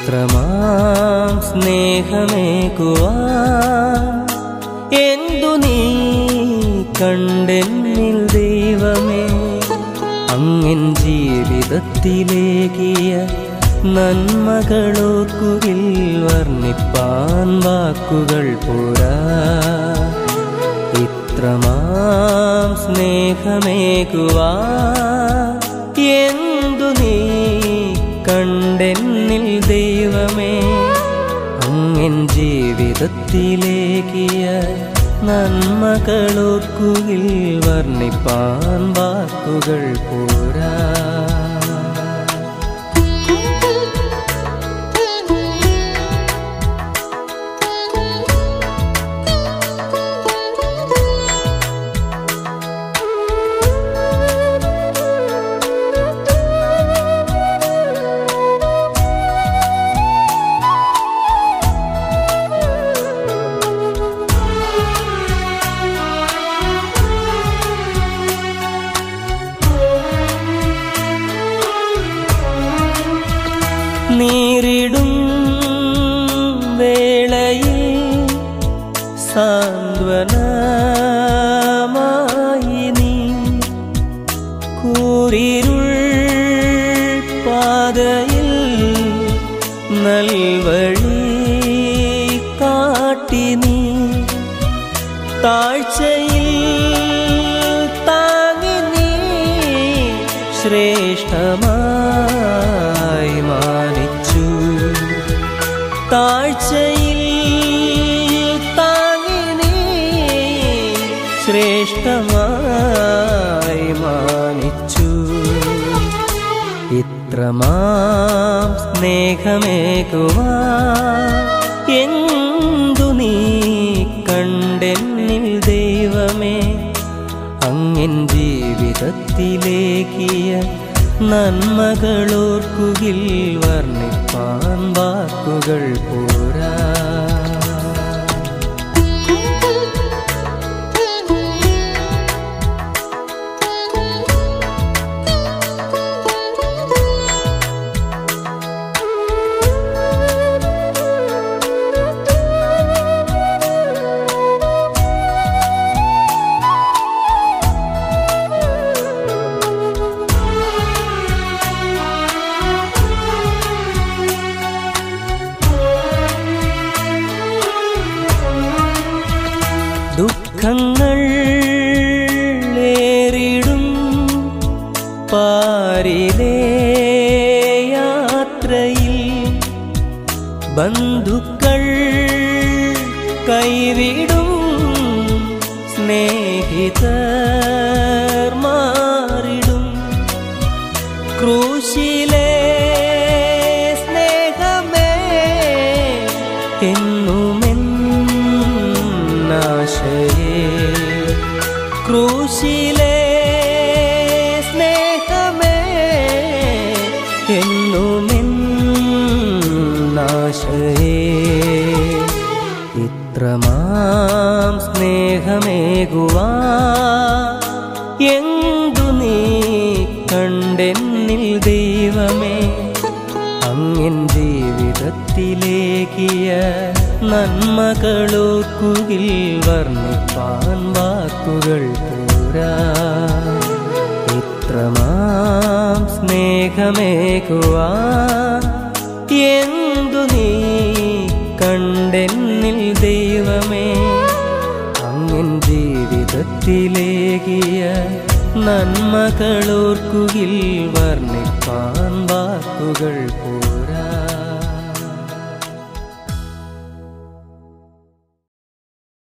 ഇത്രമാം സ്നേഹമേകുവാ എന്തു നീ കണ്ടെന്നിൽ ദൈവമേ അങ്ങൻ ജീവിതത്തിലേകിയ നന്മകളോർക്കുകിൽ വർണ്ണിപ്പാൻ വാക്കുകൾ പോരാ ഇത്രമാം സ്നേഹമേകുവാ എന്തു നീ കണ്ടെന്നിൽ ദൈവമേ അങ്ങൻ ജീവിതത്തിലേക്കിയ നന്മകളോർക്കുകിൽ വർണ്ണിപ്പാൻ വാക്കുകൾ പോരാ നീരിടും വേളയിൽ സാന്ത്വനമായി നീ കൂരിരുൾ പാതയിൽ നൽവഴി കാട്ടി നീ താഴ്ചയിൽ താങ്ങി നീ ശ്രേഷ്ഠമായി മാനിച്ചു താഴ്ചയിൽ താങ്ങി നീ ശ്രേഷ്ഠമായി മാനിച്ചു ഇത്രമാം സ്നേഹമേകുവാ എന്തു നീ കണ്ടെന്നിൽ ദൈവമേ അങ്ങൻ ജീവിതത്തിലേക്കിയ നന്മകളോർക്കുകിൽ വർണ്ണിപ്പാൻ വാക്കുകൾ പോരാ ദുഃഖങ്ങൾ ഏറിടും പാരിലെ യാത്രയിൽ ബന്ധുക്കൾ കൈവിടും സ്നേഹിതർ മാറിടും ക്രൂശിലെ സ്നേഹമേ എന്നുമെന്നാശയേ ക്രൂശിലെ സ്നേഹമേ എന്നുമെന്നാശയേ ഇത്രമാം സ്നേഹമേകുവാ എന്തു നീ കണ്ടെന്നിൽ ദൈവമേ അങ്ങൻ ജീവിതത്തിലേക്കിയ നന്മകളോർക്കുകിൽ വർണ്ണിപ്പാൻ വാക്കുകൾ പോരാ ഇത്രമാം സ്നേഹമേകുവാ എന്തു നീ കണ്ടെന്നിൽ ദൈവമേ അങ്ങൻ ജീവിതത്തിലേകിയ നന്മകളോർക്കുകിൽ വർണ്ണിപ്പാൻ വാക്കുകൾ പോരാ